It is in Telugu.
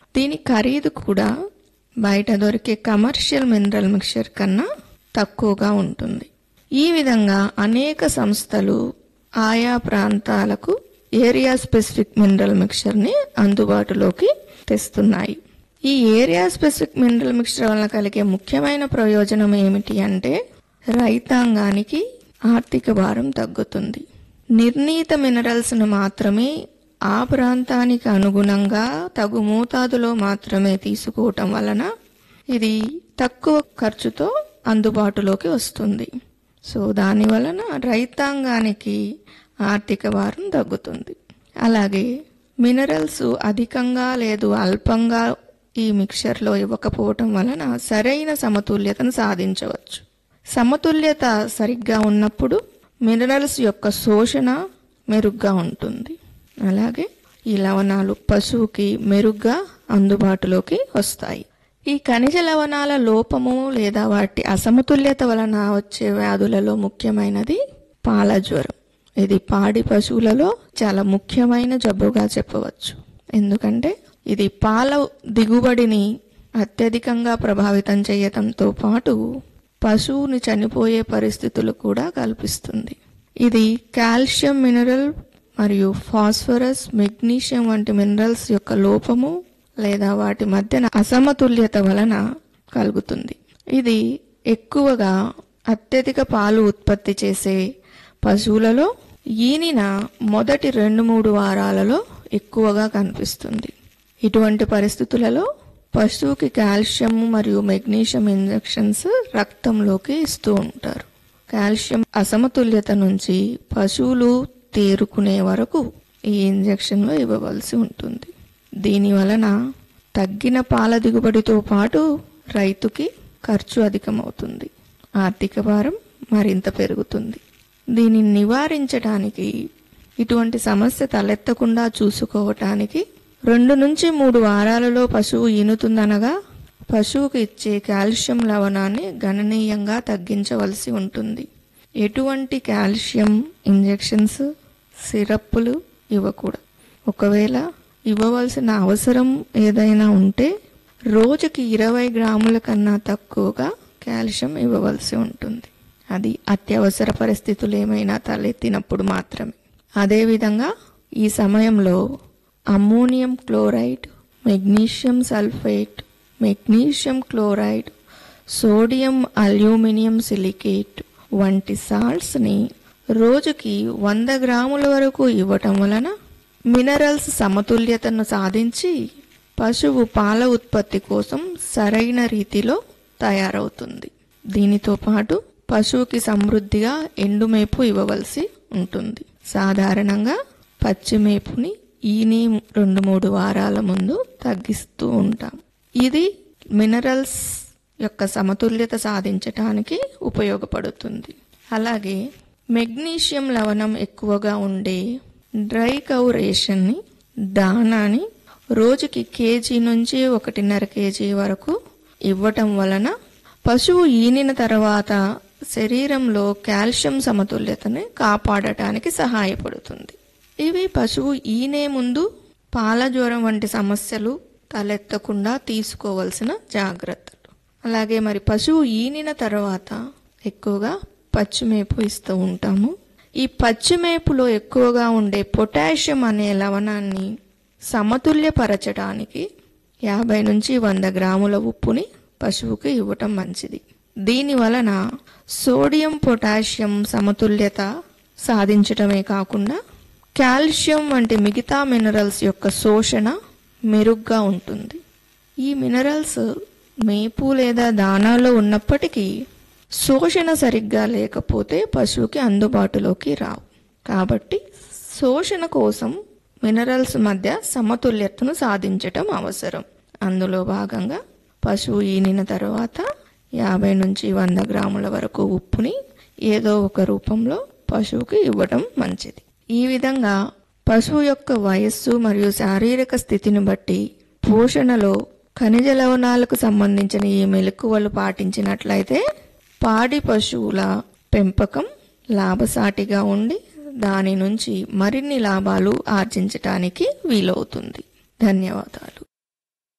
దీని ఖరీదు కూడా బయట దొరికే కమర్షియల్ మినరల్ మిక్చర్ కన్నా తక్కువగా ఉంటుంది ఈ విధంగా అనేక సంస్థలు ఆయా ప్రాంతాలకు ఏరియా స్పెసిఫిక్ మినరల్ మిక్చర్ని అందుబాటులోకి తెస్తున్నాయి ఈ ఏరియా స్పెసిఫిక్ మినరల్ మిక్చర్ వలన కలిగే ముఖ్యమైన ప్రయోజనం ఏమిటి అంటే రైతాంగానికి ఆర్థిక భారం తగ్గుతుంది నిర్ణీత మినరల్స్ను మాత్రమే ఆ ప్రాంతానికి అనుగుణంగా తగు మోతాదులో మాత్రమే తీసుకోవటం వలన ఇది తక్కువ ఖర్చుతో అందుబాటులోకి వస్తుంది సో దాని వలన రైతాంగానికి ఆర్థిక భారం తగ్గుతుంది అలాగే మినరల్స్ అధికంగా లేదు అల్పంగా ఈ మిక్చర్లో ఇవ్వకపోవటం వలన సరైన సమతుల్యతను సాధించవచ్చు సమతుల్యత సరిగ్గా ఉన్నప్పుడు మినరల్స్ యొక్క శోషణ మెరుగ్గా ఉంటుంది అలాగే ఈ లవణాలు పశువుకి మెరుగ్గా అందుబాటులోకి వస్తాయి ఈ ఖనిజ లవణాల లోపము లేదా వాటి అసమతుల్యత వలన వచ్చే వ్యాధులలో ముఖ్యమైనది పాల జ్వరం ఇది పాడి పశువులలో చాలా ముఖ్యమైన జబ్బుగా చెప్పవచ్చు ఎందుకంటే ఇది పాల దిగుబడిని అత్యధికంగా ప్రభావితం చేయటంతో పాటు పశువుని చనిపోయే పరిస్థితులు కూడా కల్పిస్తుంది ఇది కాల్షియం మినరల్ మరియు ఫాస్ఫరస్ మెగ్నీషియం వంటి మినరల్స్ యొక్క లోపము లేదా వాటి మధ్యన అసమతుల్యత వలన కలుగుతుంది ఇది ఎక్కువగా అత్యధిక పాలు ఉత్పత్తి చేసే పశువులలో ఈనిన మొదటి రెండు మూడు వారాలలో ఎక్కువగా కనిపిస్తుంది ఇటువంటి పరిస్థితులలో పశువుకి కాల్షియం మరియు మెగ్నీషియం ఇంజెక్షన్స్ రక్తంలోకి ఇస్తూ ఉంటారు కాల్షియం అసమతుల్యత నుంచి పశువులు తేరుకునే వరకు ఈ ఇంజెక్షన్లు ఇవ్వవలసి ఉంటుంది దీని వలన తగ్గిన పాల దిగుబడితో పాటు రైతుకి ఖర్చు అధికమవుతుంది ఆర్థిక భారం మరింత పెరుగుతుంది దీనిని నివారించడానికి ఇటువంటి సమస్య తలెత్తకుండా చూసుకోవటానికి రెండు నుంచి మూడు వారాలలో పశువు ఈనుతుందనగా పశువుకు ఇచ్చే కాల్షియం లవణాన్ని గణనీయంగా తగ్గించవలసి ఉంటుంది ఎటువంటి కాల్షియం ఇంజెక్షన్స్ సిరప్పులు ఇవ్వకూడదు ఒకవేళ ఇవ్వవలసిన అవసరం ఏదైనా ఉంటే రోజుకి ఇరవై గ్రాముల కన్నా తక్కువగా కాల్షియం ఇవ్వవలసి ఉంటుంది అది అత్యవసర పరిస్థితులు ఏమైనా తలెత్తినప్పుడు మాత్రమే అదేవిధంగా ఈ సమయంలో ammonium chloride magnesium sulphate magnesium chloride sodium aluminium silicate వంటి సాల్ట్స్ని రోజుకి వంద గ్రాముల వరకు ఇవ్వటం వలన మినరల్స్ సమతుల్యతను సాధించి పశువు పాల ఉత్పత్తి కోసం సరైన రీతిలో తయారవుతుంది దీనితో పాటు పశువుకి సమృద్ధిగా ఎండుమేపు ఇవ్వవలసి ఉంటుంది సాధారణంగా పచ్చిమేపుని ఈని రెండు మూడు వారాల ముందు తగ్గిస్తూ ఉంటాం ఇది మినరల్స్ యొక్క సమతుల్యత సాధించటానికి ఉపయోగపడుతుంది అలాగే మెగ్నీషియం లవణం ఎక్కువగా ఉండే డ్రై కౌ రేషన్ని దానాని రోజుకి కేజీ నుంచి ఒకటిన్నర కేజీ వరకు ఇవ్వటం వలన పశువు ఈనిన తర్వాత శరీరంలో కాల్షియం సమతుల్యతని కాపాడటానికి సహాయపడుతుంది ఇవి పశువు ఈనే ముందు పాల జ్వరం వంటి సమస్యలు తలెత్తకుండా తీసుకోవలసిన జాగ్రత్తలు అలాగే మరి పశువు ఈనిన తర్వాత ఎక్కువగా పచ్చిమేపు ఇస్తూ ఉంటాము ఈ పచ్చిమేపులో ఎక్కువగా ఉండే పొటాషియం అనే లవణాన్ని సమతుల్యపరచడానికి యాభై నుంచి వంద గ్రాముల ఉప్పుని పశువుకి ఇవ్వటం మంచిది దీని వలన సోడియం పొటాషియం సమతుల్యత సాధించటమే కాకుండా కాల్షియం వంటి మిగతా మినరల్స్ యొక్క శోషణ మెరుగ్గా ఉంటుంది ఈ మినరల్స్ మేపు లేదా దానాలో ఉన్నప్పటికీ శోషణ సరిగ్గా లేకపోతే పశువుకి అందుబాటులోకి రావు కాబట్టి శోషణ కోసం మినరల్స్ మధ్య సమతుల్యతను సాధించటం అవసరం అందులో భాగంగా పశువు ఈనిన తర్వాత యాభై నుంచి వంద గ్రాముల వరకు ఉప్పుని ఏదో ఒక రూపంలో పశువుకి ఇవ్వటం మంచిది ఈ విధంగా పశువు యొక్క వయస్సు మరియు శారీరక స్థితిని బట్టి పోషణలో ఖనిజ లవణాలకు సంబంధించిన ఈ మెలకువలు పాటించినట్లయితే పాడి పశువుల పెంపకం లాభసాటిగా ఉండి దాని నుంచి మరిన్ని లాభాలు ఆర్జించటానికి వీలవుతుంది ధన్యవాదాలు